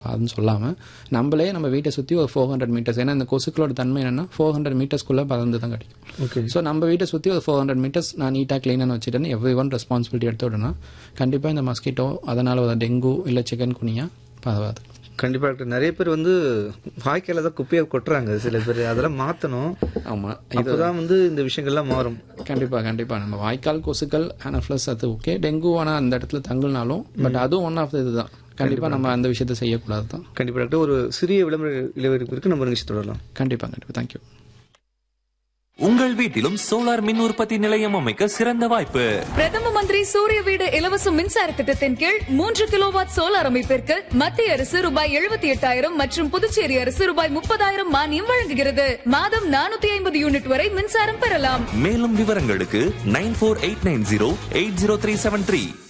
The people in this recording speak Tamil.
அதுன்னு சொல்லாமல் நம்மளே நம்ம வீட்டை சுற்றி ஒரு ஃபோர் ஹண்ட்ரட் மீட்டர்ஸ் ஏன்னா இந்த கொசுக்களோட தன்மை என்னன்னா ஃபோர் ஹண்ட்ரட் மீட்டர்ஸ்க்குள்ளே பறந்து தான் கிடைக்கும் ஓகே ஸோ நம்ம வீட்டை சுற்றி ஒரு ஃபோர் ஹண்ட்ரட் மீட்டர்ஸ் நான் நீட்டாக க்ளீனாக வச்சுட்டேன்னு எவ்ரி ஒன் ரெஸ்பான்சிபிலிட்டி எடுத்து விடணும் கண்டிப்பாக இந்த மஸ்கிட்டோ அதனால் ஒரு டெங்கு இல்லை சிக்கன் குனியா பரவாது கண்டிப்பா டாக்டர் நிறைய பேர் வந்து வாய்க்கால தான் குப்பையை கொட்டுறாங்க சில பேர் அதெல்லாம் மாத்தணும் ஆமாம் அப்பதான் வந்து இந்த விஷயங்கள்லாம் மாறும் கண்டிப்பாக கண்டிப்பாக நம்ம வாய்க்கால் கொசுக்கள் அனஃப்ளஸ் அது ஓகே டெங்கு ஆனால் அந்த இடத்துல தங்குனாலும் பட் அதுவும் ஒன் ஆஃப் இதுதான் கண்டிப்பாக நம்ம அந்த விஷயத்தை செய்யக்கூடாது தான் கண்டிப்பா டாக்டர் ஒரு சிறிய விளம்பர இளவரப்பிற்கு நம்ம நிகழ்ச்சி தொடரலாம் கண்டிப்பாக கண்டிப்பாக தேங்க்யூ உங்கள் வீட்டிலும் சோலார் மின் உற்பத்தி நிலையம் அமைக்க சிறந்த வாய்ப்பு பிரதம மந்திரி சூரிய வீடு இலவச மின்சார திட்டத்தின் கீழ் மூன்று கிலோவாட் சோலார் அமைப்பிற்கு மத்திய அரசு ரூபாய் எழுபத்தி எட்டாயிரம் மற்றும் புதுச்சேரி அரசு ரூபாய் முப்பதாயிரம் மானியம் வழங்குகிறது மாதம் நானூத்தி ஐம்பது யூனிட் வரை மின்சாரம் பெறலாம் மேலும் விவரங்களுக்கு nine four eight nine zero eight zero three seven three